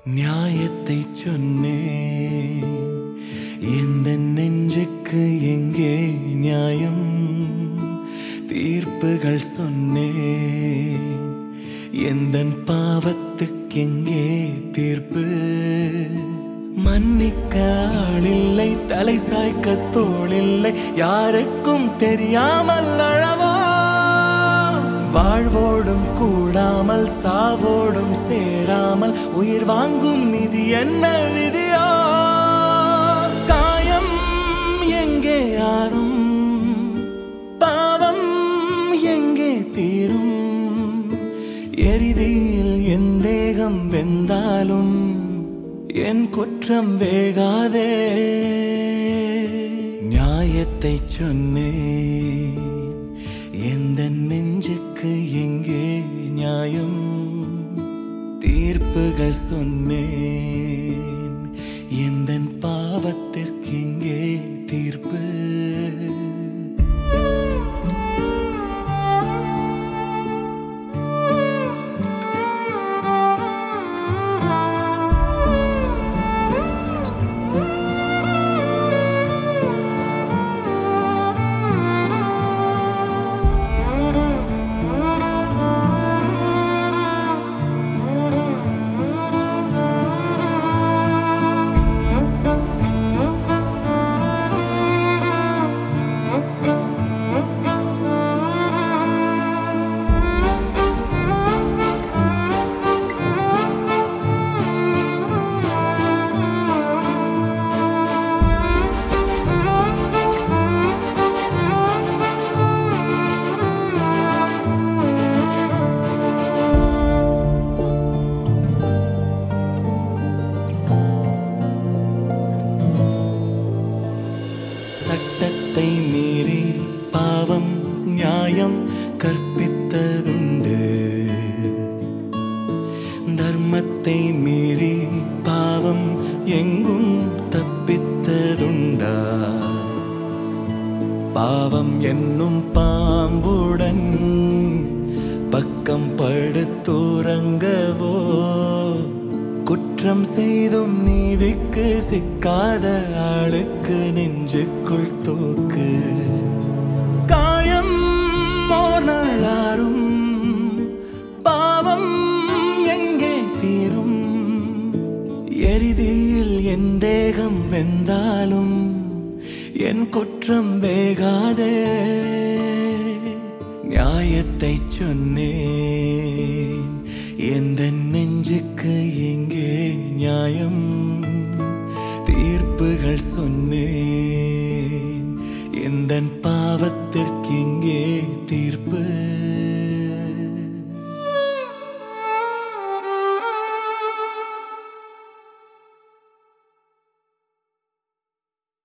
நியாயத்தை சொன்னேன் எந்த நெஞ்சுக்கு எங்கே நியாயம் தீர்ப்புகள் சொன்னேன் எந்த பாவத்துக்கு எங்கே தீர்ப்பு மன்னிக்க ஆளில்லை தலை சாய்க்க தோளில்லை யாருக்கும் தெரியாமல் அழவா வாழ்வோடும் கூடாமல் சாவோடும் சேராமல் உயிர் வாங்கும் நிதி என்ன விதியோ காயம் எங்கே யாரும் பாவம் எங்கே தீரும் எரிதியில் என் தேகம் வெந்தாலும் என் குற்றம் வேகாதே நியாயத்தை சொன்னேன் எந்த நெஞ்சுக்கு எங்கே நியாயம் தீர்ப்புகள் சொன்னேன் எந்த பாவத்திற்கு எங்கே தீர்ப்பு சட்டத்தை மீறி பாவம் நியாயம் கற்பித்ததுண்டு தர்மத்தை மீறி பாவம் எங்கும் தப்பித்ததுண்டா பாவம் என்னும் பாம்புடன் பக்கம் படுத்துறங்கவோ குற்றம் செய்தும் நீதிக்கு சிக்காத ஆளுக்கு நெஞ்சுக்குள் தூக்கு காயம் ஓர் நாளாரும் பாவம் எங்கே தீரும் எரிதியில் என் தேகம் வெந்தாலும் என் குற்றம் வேகாதே நியாயத்தை சொன்னேன் எந்த நெஞ்சுக்கு எங்கே நியாயம் தீர்ப்புகள் சொன்னேன் எந்த பாவத்திற்கு